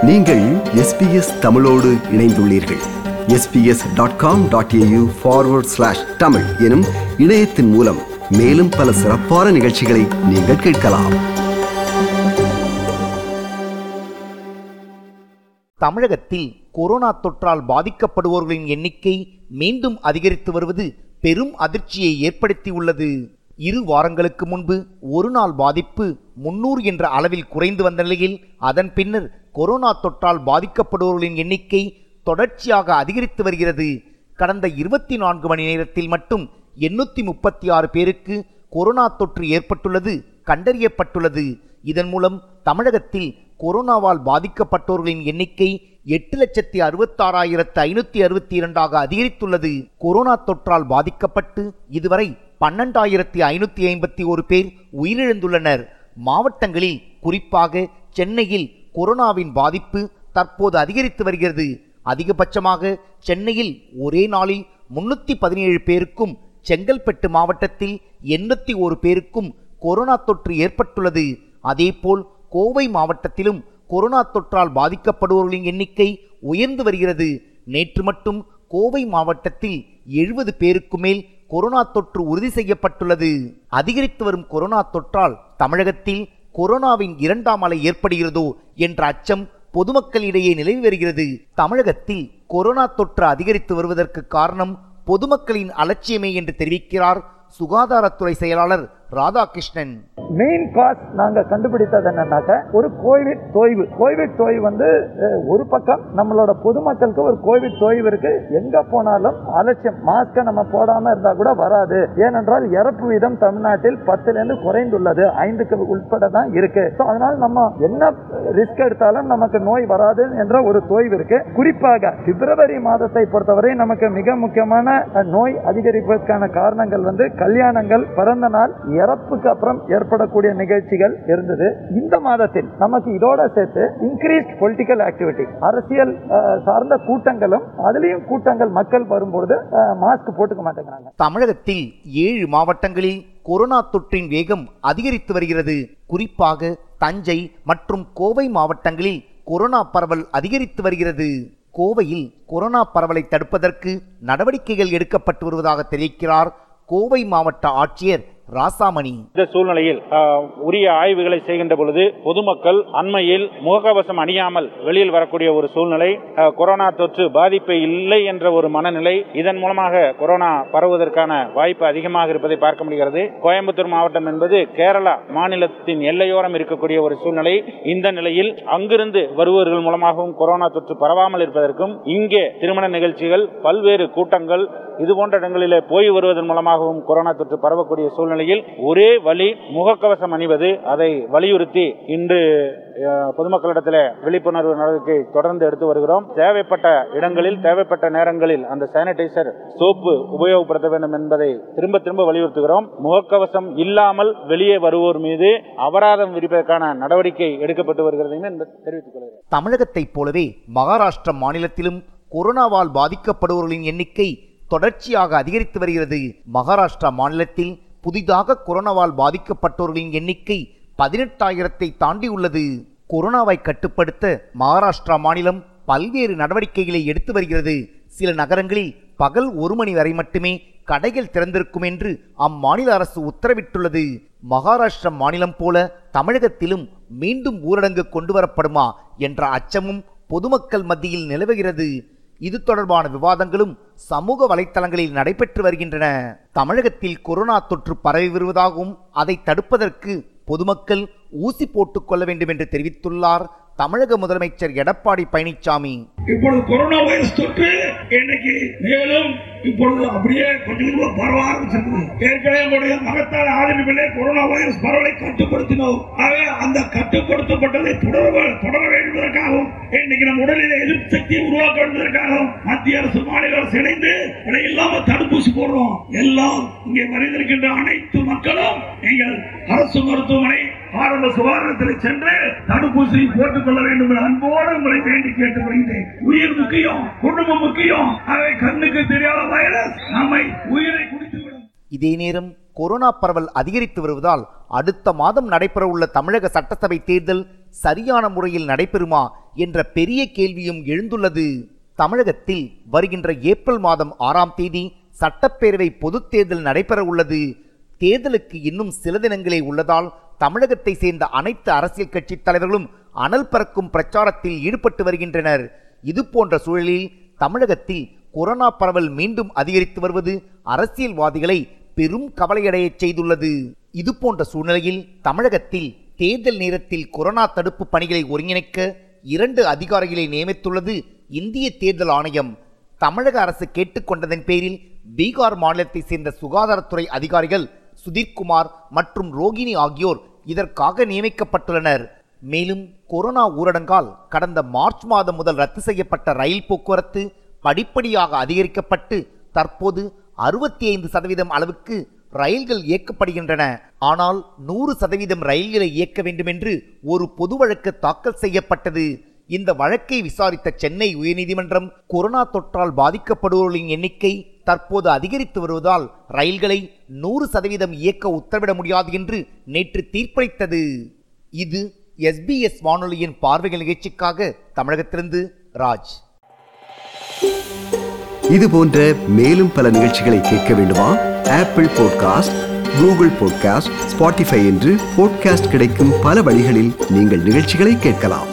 நீங்கள் எஸ்பிஎஸ் தமிழோடு இணைந்துள்ளீர்கள் SBS dot com dot AU forward slash Tamil எனும் இணையத்தின் மூலம் மேலும் பல சிறப்பான நிகழ்ச்சிகளை நீங்கள் கேட்கலாம் தமிழகத்தில் கொரோனா தொற்றால் பாதிக்கப்படுவோர்களின் எண்ணிக்கை மீண்டும் அதிகரித்து வருவது பெரும் அதிர்ச்சியை ஏற்படுத்தியுள்ளது இரு வாரங்களுக்கு முன்பு ஒரு நாள் பாதிப்பு முன்னூறு என்ற அளவில் குறைந்து வந்த நிலையில் அதன் பின்னர் கொரோனா தொற்றால் பாதிக்கப்படுவோர்களின் எண்ணிக்கை தொடர்ச்சியாக அதிகரித்து வருகிறது கடந்த இருபத்தி நான்கு மணி நேரத்தில் மட்டும் எண்ணூற்றி முப்பத்தி ஆறு பேருக்கு கொரோனா தொற்று ஏற்பட்டுள்ளது கண்டறியப்பட்டுள்ளது இதன் மூலம் தமிழகத்தில் கொரோனாவால் பாதிக்கப்பட்டோர்களின் எண்ணிக்கை எட்டு லட்சத்தி அறுபத்தாறாயிரத்து ஐநூற்றி அறுபத்தி இரண்டாக அதிகரித்துள்ளது கொரோனா தொற்றால் பாதிக்கப்பட்டு இதுவரை பன்னெண்டாயிரத்தி ஐநூற்றி ஐம்பத்தி ஒரு பேர் உயிரிழந்துள்ளனர் மாவட்டங்களில் குறிப்பாக சென்னையில் கொரோனாவின் பாதிப்பு தற்போது அதிகரித்து வருகிறது அதிகபட்சமாக சென்னையில் ஒரே நாளில் முன்னூற்றி பதினேழு பேருக்கும் செங்கல்பட்டு மாவட்டத்தில் எண்ணூற்றி ஒரு பேருக்கும் கொரோனா தொற்று ஏற்பட்டுள்ளது அதேபோல் கோவை மாவட்டத்திலும் கொரோனா தொற்றால் பாதிக்கப்படுவோர்களின் எண்ணிக்கை உயர்ந்து வருகிறது நேற்று மட்டும் கோவை மாவட்டத்தில் எழுபது பேருக்கு மேல் கொரோனா தொற்று உறுதி செய்யப்பட்டுள்ளது அதிகரித்து வரும் கொரோனா தொற்றால் தமிழகத்தில் கொரோனாவின் இரண்டாம் அலை ஏற்படுகிறதோ என்ற அச்சம் பொதுமக்களிடையே நிலவி வருகிறது தமிழகத்தில் கொரோனா தொற்று அதிகரித்து வருவதற்கு காரணம் பொதுமக்களின் அலட்சியமே என்று தெரிவிக்கிறார் சுகாதாரத்துறை செயலாளர் ராதாகிருஷ்ணன் மெயின் காஸ் நாங்க கண்டுபிடித்தது என்னன்னாக்க ஒரு கோவிட் தொய்வு கோவிட் தொய்வு வந்து அஹ், ஒரு பக்கம் நம்மளோட பொதுமக்களுக்கு ஒரு கோவிட் தொய்வு இருக்கு எங்க போனாலும் அலட்சியம் மாஸ்கை நம்ம போடாம இருந்தா கூட வராது ஏனென்றால் இறப்பு வீதம் தமிழ்நாட்டில் பத்துல இருந்து குறைந்துள்ளது ஐந்துக்கு உட்பட தான் இருக்கு So, அதனால நம்ம என்ன ரிஸ்க் எடுத்தாலும் நமக்கு நோய் வராது என்ற ஒரு தொய்வு இருக்கு குறிப்பாக பிப்ரவரி மாதத்தை பொறுத்தவரை நமக்கு மிக முக்கியமான அஹ், நோய் அதிகரிப்பதற்கான காரணங்கள் வந்து கல்யாணங்கள் பிறந்த நாள் இறப்புக்கு அப்புறம் ஏற்படக்கூடிய நிகழ்ச்சிகள் இருந்தது இந்த மாதத்தில் நமக்கு இதோட சேர்த்து இன்க்ரீஸ்ட் பொலிட்டிக்கல் ஆக்டிவிட்டி அரசியல் அஹ், சார்ந்த கூட்டங்களும் அதுலயும் கூட்டங்கள் மக்கள் வரும்பொழுது மாஸ்க் போட்டுக்க மாட்டேங்கிறாங்க தமிழகத்தில் ஏழு மாவட்டங்களில் கொரோனா தொற்றின் வேகம் அதிகரித்து வருகிறது குறிப்பாக தஞ்சை மற்றும் கோவை மாவட்டங்களில் கொரோனா பரவல் அதிகரித்து வருகிறது கோவையில் கொரோனா பரவலை தடுப்பதற்கு நடவடிக்கைகள் எடுக்கப்பட்டு வருவதாக தெரிவிக்கிறார் கோவை மாவட்ட ஆட்சியர் ராசாமணி இந்த சூழ்நிலையில் ஆஹ், உரிய ஆய்வுகளை செய்கின்ற பொழுது பொதுமக்கள் அண்மையில் முகக்கவசம் அணியாமல் வெளியில் வரக்கூடிய ஒரு சூழ்நிலை ஆஹ், கொரோனா தொற்று பாதிப்பு இல்லை என்ற ஒரு மனநிலை இதன் மூலமாக கொரோனா பரவுவதற்கான வாய்ப்பு அதிகமாக இருப்பதை பார்க்க முடிகிறது கோயம்புத்தூர் மாவட்டம் என்பது கேரளா மாநிலத்தின் எல்லையோரம் இருக்கக்கூடிய ஒரு சூழ்நிலை இந்த நிலையில் அங்கிருந்து வருபவர்கள் மூலமாகவும் கொரோனா தொற்று பரவாமல் இருப்பதற்கும் இங்கே திருமண நிகழ்ச்சிகள் பல்வேறு கூட்டங்கள் இது போன்ற இடங்களிலே போய் வருவதன் மூலமாகவும் கொரோனா தொற்று பரவக்கூடிய சூழ்நிலையில் ஒரே வழி முகக்கவசம் அணிவது அதை வலியுறுத்தி இன்று அஹ், பொதுமக்களிடத்தில் விழிப்புணர்வு நடவடிக்கை தொடர்ந்து எடுத்து வருகிறோம் தேவைப்பட்ட இடங்களில் தேவைப்பட்ட நேரங்களில் அந்த சானிடைசர் சோப்பு உபயோகப்படுத்த வேண்டும் என்பதை திரும்ப திரும்ப வலியுறுத்துகிறோம் முகக்கவசம் இல்லாமல் வெளியே வருவோர் மீது அபராதம் விதிப்பதற்கான நடவடிக்கை எடுக்கப்பட்டு வருகிறது என்று தெரிவித்துக் கொள்கிறேன் தமிழகத்தைப் போலவே மகாராஷ்டிர மாநிலத்திலும் கொரோனாவால் பாதிக்கப்படுவோர்களின் எண்ணிக்கை தொடர்ச்சியாக அதிகரித்து வருகிறது மகாராஷ்டிரா மாநிலத்தில் புதிதாக கொரோனாவால் பாதிக்கப்பட்டோர்களின் எண்ணிக்கை பதினெட்டாயிரத்தை தாண்டியுள்ளது கொரோனாவை கட்டுப்படுத்த மகாராஷ்டிரா மாநிலம் பல்வேறு நடவடிக்கைகளை எடுத்து வருகிறது சில நகரங்களில் பகல் ஒரு மணி வரை மட்டுமே கடைகள் திறந்திருக்கும் என்று அம்மாநில அரசு உத்தரவிட்டுள்ளது மகாராஷ்டிர மாநிலம் போல தமிழகத்திலும் மீண்டும் ஊரடங்கு கொண்டு வரப்படுமா என்ற அச்சமும் பொதுமக்கள் மத்தியில் நிலவுகிறது இது தொடர்பான விவாதங்களும் சமூக வலைத்தளங்களில் நடைபெற்று வருகின்றன தமிழகத்தில் கொரோனா தொற்று பரவி வருவதாகவும் அதை தடுப்பதற்கு பொதுமக்கள் ஊசி போட்டுக் கொள்ள வேண்டும் என்று தெரிவித்துள்ளார் தமிழக முதலமைச்சர் எடப்பாடி பழனிசாமி இப்பொழுது கொரோனா வைரஸ் தொற்று இன்னைக்கு மேலும் இப்பொழுது அப்படியே கொஞ்சம் கொஞ்சமா பரவ ஆரம்பிச்சிருக்கு ஏற்கனவே நம்முடைய மகத்தான ஆதரவிலே கொரோனா வைரஸ் பரவலை கட்டுப்படுத்தினோம் ஆக அந்த கட்டுப்படுத்தப்பட்டதை தொடர தொடர வேண்டுவதற்காகவும் இன்னைக்கு நம்ம உடலில் எதிர்ப்பு சக்தியை உருவாக்க வேண்டுவதற்காகவும் மத்திய அரசு மாநில அரசு இணைந்து இல்லாம தடுப்பூசி போடுறோம் எல்லாம் இங்கே வருகின்ற அனைத்து மக்களும் நீங்கள் அரசு மருத்துவமனை ஆரம்ப சுகாதாரத்தில் சென்று தடுப்பூசி போட்டுக் கொள்ள வேண்டும் என்ற அன்போடு உங்களை வேண்டி கேட்டுக்கொள்கிறேன் உயிர் முக்கியம் குடும்பம் முக்கியம் அவை கண்ணுக்கு தெரியாத வைரஸ் நம்மை உயிரை குடித்துவிடும் இதே நேரம் கொரோனா பரவல் அதிகரித்து வருவதால் அடுத்த மாதம் நடைபெறவுள்ள தமிழக சட்டசபை தேர்தல் சரியான முறையில் நடைபெறுமா என்ற பெரிய கேள்வியும் எழுந்துள்ளது தமிழகத்தில் வருகின்ற ஏப்ரல் மாதம் ஆறாம் தேதி சட்டப்பேரவை பொதுத் தேர்தல் நடைபெற உள்ளது தேர்தலுக்கு இன்னும் சில தினங்களே உள்ளதால் தமிழகத்தை சேர்ந்த அனைத்து அரசியல் கட்சி தலைவர்களும் அனல் பறக்கும் பிரச்சாரத்தில் ஈடுபட்டு வருகின்றனர் இது போன்ற சூழலில் தமிழகத்தில் கொரோனா பரவல் மீண்டும் அதிகரித்து வருவது அரசியல்வாதிகளை பெரும் கவலையடையச் செய்துள்ளது இது போன்ற சூழ்நிலையில் தமிழகத்தில் தேர்தல் நேரத்தில் கொரோனா தடுப்பு பணிகளை ஒருங்கிணைக்க இரண்டு அதிகாரிகளை நியமித்துள்ளது இந்திய தேர்தல் ஆணையம் தமிழக அரசு கேட்டுக்கொண்டதன் பேரில் பீகார் மாநிலத்தைச் சேர்ந்த சுகாதாரத்துறை அதிகாரிகள் சுதீர்குமார் மற்றும் ரோகிணி ஆகியோர் இதற்காக நியமிக்கப்பட்டுள்ளனர் மேலும் கொரோனா ஊரடங்கால் கடந்த மார்ச் மாதம் முதல் ரத்து செய்யப்பட்ட ரயில் போக்குவரத்து படிப்படியாக அதிகரிக்கப்பட்டு தற்போது அறுபத்தி ஐந்து சதவீதம் அளவுக்கு ரயில்கள் இயக்கப்படுகின்றன ஆனால் நூறு சதவீதம் ரயில்களை இயக்க வேண்டுமென்று ஒரு பொது வழக்கு தாக்கல் செய்யப்பட்டது இந்த வழக்கை விசாரித்த சென்னை உயர்நீதிமன்றம் கொரோனா தொற்றால் பாதிக்கப்படுபவர்களின் எண்ணிக்கை தற்போது அதிகரித்து வருவதால் ரயில்களை நூறு சதவீதம் இயக்க உத்தரவிட முடியாது என்று நேற்று தீர்ப்பளித்தது இது எஸ்பிஎஸ் வானொலியின் பார்வைகள் நிகழ்ச்சிக்காக தமிழகத்திலிருந்து ராஜ் இது போன்ற மேலும் பல நிகழ்ச்சிகளை கேட்க வேண்டுமா Apple podcast Google podcast Spotify என்று பாட்காஸ்ட் கிடைக்கும் பல வழிகளில் நீங்கள் நிகழ்ச்சிகளை கேட்கலாம்